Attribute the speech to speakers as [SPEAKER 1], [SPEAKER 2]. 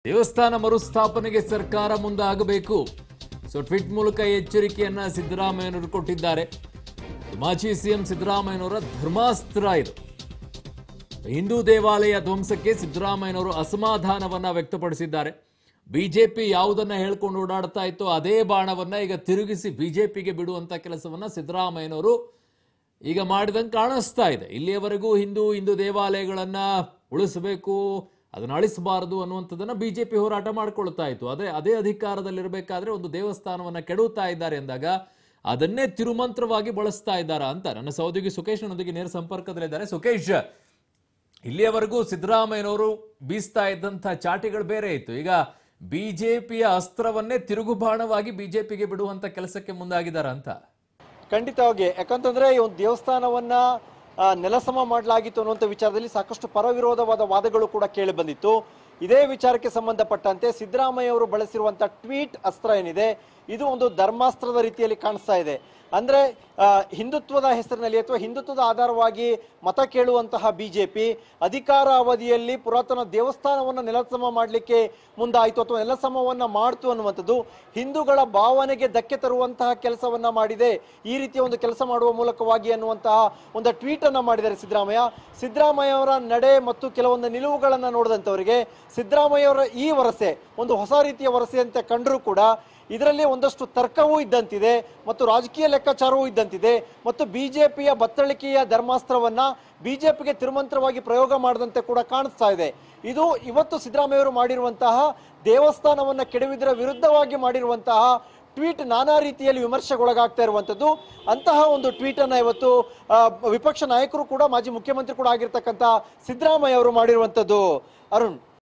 [SPEAKER 1] ದೇವಸ್ಥಾನ ಮರುಸ್ಥಾಪನೆಗೆ ಸರ್ಕಾರ ಮುಂದಾಗಬೇಕು ಸೊ ಟ್ವೀಟ್ ಮೂಲಕ ಈ ಎಚ್ಚರಿಕೆಯನ್ನ ಸಿದ್ದರಾಮಯ್ಯನವರು ಕೊಟ್ಟಿದ್ದಾರೆ ಮಾಜಿ ಸಿಎಂ ಸಿದ್ದರಾಮಯ್ಯನವರ ಧರ್ಮಾಸ್ತ್ರ ಇದು ಹಿಂದೂ ದೇವಾಲಯ ಧ್ವಂಸಕ್ಕೆ ಸಿದ್ದರಾಮಯ್ಯನವರು ಅಸಮಾಧಾನವನ್ನ ವ್ಯಕ್ತಪಡಿಸಿದ್ದಾರೆ ಬಿಜೆಪಿ ಯಾವುದನ್ನ ಹೇಳ್ಕೊಂಡು ಓಡಾಡ್ತಾ ಇತ್ತೋ ಅದೇ ಬಾಣವನ್ನ ಈಗ ತಿರುಗಿಸಿ ಬಿಜೆಪಿಗೆ ಬಿಡುವಂತ ಕೆಲಸವನ್ನ ಸಿದ್ದರಾಮಯ್ಯನವರು ಈಗ ಮಾಡಿದಂಗೆ ಕಾಣಿಸ್ತಾ ಇದೆ ಇಲ್ಲಿಯವರೆಗೂ ಹಿಂದೂ ಹಿಂದೂ ದೇವಾಲಯಗಳನ್ನ ಉಳಿಸಬೇಕು ಅದನ್ನ ಅಳಿಸಬಾರದು ಅನ್ನುವಂಥದ್ದನ್ನ ಬಿಜೆಪಿ ಹೋರಾಟ ಮಾಡ್ಕೊಳ್ತಾ ಇತ್ತು ಅದೇ ಅದೇ ಅಧಿಕಾರದಲ್ಲಿರಬೇಕಾದ್ರೆ ಒಂದು ದೇವಸ್ಥಾನವನ್ನ ಕೆಡುತ್ತಾ ಇದ್ದಾರೆ ಎಂದಾಗ ಅದನ್ನೇ ತಿರುಮಂತ್ರವಾಗಿ ಬಳಸ್ತಾ ಇದ್ದಾರಾ ಅಂತ ನನ್ನ ಸಹೋದ್ಯೋಗಿ ಸುಖೇಶ್ ನನ್ನೊಂದಿಗೆ ನೇರ ಸಂಪರ್ಕದಲ್ಲಿದ್ದಾರೆ ಸುಖೇಶ್ ಇಲ್ಲಿಯವರೆಗೂ ಸಿದ್ದರಾಮಯ್ಯನವರು ಬೀಸ್ತಾ ಇದ್ದಂಥ ಚಾಟಿಗಳು ಬೇರೆ ಇತ್ತು ಈಗ ಬಿಜೆಪಿಯ ಅಸ್ತ್ರವನ್ನೇ ತಿರುಗುಬಾಣವಾಗಿ ಬಿಜೆಪಿಗೆ ಬಿಡುವಂತ ಕೆಲಸಕ್ಕೆ ಮುಂದಾಗಿದ್ದಾರ ಅಂತ
[SPEAKER 2] ಖಂಡಿತವಾಗಿ ಯಾಕಂತಂದ್ರೆ ಈ ಒಂದು ದೇವಸ್ಥಾನವನ್ನ ಆ, ನೆಲಸಮ ಮಾಡಲಾಗಿತ್ತು ಅನ್ನುವಂಥ ವಿಚಾರದಲ್ಲಿ ಸಾಕಷ್ಟು ಪರವಿರೋಧವಾದ ವಾದಗಳು ಕೂಡ ಕೇಳಿ ಬಂದಿತ್ತು ಇದೇ ವಿಚಾರಕ್ಕೆ ಸಂಬಂಧಪಟ್ಟಂತೆ ಸಿದ್ದರಾಮಯ್ಯ ಅವರು ಬಳಸಿರುವಂತ ಟ್ವೀಟ್ ಅಸ್ತ್ರ ಏನಿದೆ ಇದು ಒಂದು ಧರ್ಮಾಸ್ತ್ರದ ರೀತಿಯಲ್ಲಿ ಕಾಣಿಸ್ತಾ ಇದೆ ಅಂದ್ರೆ ಆ, ಹಿಂದುತ್ವದ ಹೆಸರಿನಲ್ಲಿ ಅಥವಾ ಹಿಂದುತ್ವದ ಆಧಾರವಾಗಿ ಮತ ಕೇಳುವಂತಹ ಬಿಜೆಪಿ ಅಧಿಕಾರ ಅವಧಿಯಲ್ಲಿ ಪುರಾತನ ದೇವಸ್ಥಾನವನ್ನ ನೆಲಸಮ ಮಾಡಲಿಕ್ಕೆ ಮುಂದಾಯಿತು ಅಥವಾ ನೆಲಸಮವನ್ನ ಮಾಡ್ತು ಅನ್ನುವಂಥದ್ದು ಹಿಂದೂಗಳ ಭಾವನೆಗೆ ಧಕ್ಕೆ ತರುವಂತಹ ಕೆಲಸವನ್ನ ಮಾಡಿದೆ ಈ ರೀತಿಯ ಒಂದು ಕೆಲಸ ಮಾಡುವ ಮೂಲಕವಾಗಿ ಅನ್ನುವಂತಹ ಒಂದು ಟ್ವೀಟ್ ಅನ್ನ ಮಾಡಿದ್ದಾರೆ ಸಿದ್ದರಾಮಯ್ಯ ಸಿದ್ದರಾಮಯ್ಯ ಅವರ ನಡೆ ಮತ್ತು ಕೆಲವೊಂದು ನಿಲುವುಗಳನ್ನ ನೋಡಿದಂಥವರಿಗೆ ಸಿದ್ದರಾಮಯ್ಯ ಅವರ ಈ ವರಸೆ ಒಂದು ಹೊಸ ರೀತಿಯ ವರಸೆ ಅಂತ ಕಂಡರೂ ಕೂಡ ಇದರಲ್ಲಿ ಒಂದಷ್ಟು ತರ್ಕವೂ ಇದ್ದಂತಿದೆ ಮತ್ತು ರಾಜಕೀಯ ಲೆಕ್ಕಾಚಾರವೂ ಇದ್ದಂತಿದೆ ಮತ್ತು ಬಿಜೆಪಿಯ ಬತ್ತಳಿಕೆಯ ಧರ್ಮಾಸ್ತ್ರವನ್ನ ಬಿಜೆಪಿಗೆ ತಿರುಮಂತ್ರವಾಗಿ ಪ್ರಯೋಗ ಮಾಡದಂತೆ ಕೂಡ ಕಾಣಿಸ್ತಾ ಇದೆ ಇದು ಇವತ್ತು ಸಿದ್ದರಾಮಯ್ಯ ಅವರು ಮಾಡಿರುವಂತಹ ದೇವಸ್ಥಾನವನ್ನ ಕೆಡವಿದರ ವಿರುದ್ಧವಾಗಿ ಮಾಡಿರುವಂತಹ ಟ್ವೀಟ್ ನಾನಾ ರೀತಿಯಲ್ಲಿ ವಿಮರ್ಶೆಗೊಳಗಾಗ್ತಾ ಇರುವಂತದ್ದು ಅಂತಹ ಒಂದು ಟ್ವೀಟ್ ಅನ್ನ ಇವತ್ತು ಆ, ವಿಪಕ್ಷ ನಾಯಕರು ಕೂಡ ಮಾಜಿ ಮುಖ್ಯಮಂತ್ರಿ ಕೂಡ ಆಗಿರ್ತಕ್ಕಂಥ ಸಿದ್ದರಾಮಯ್ಯ ಅವರು ಮಾಡಿರುವಂತದ್ದು ಅರುಣ್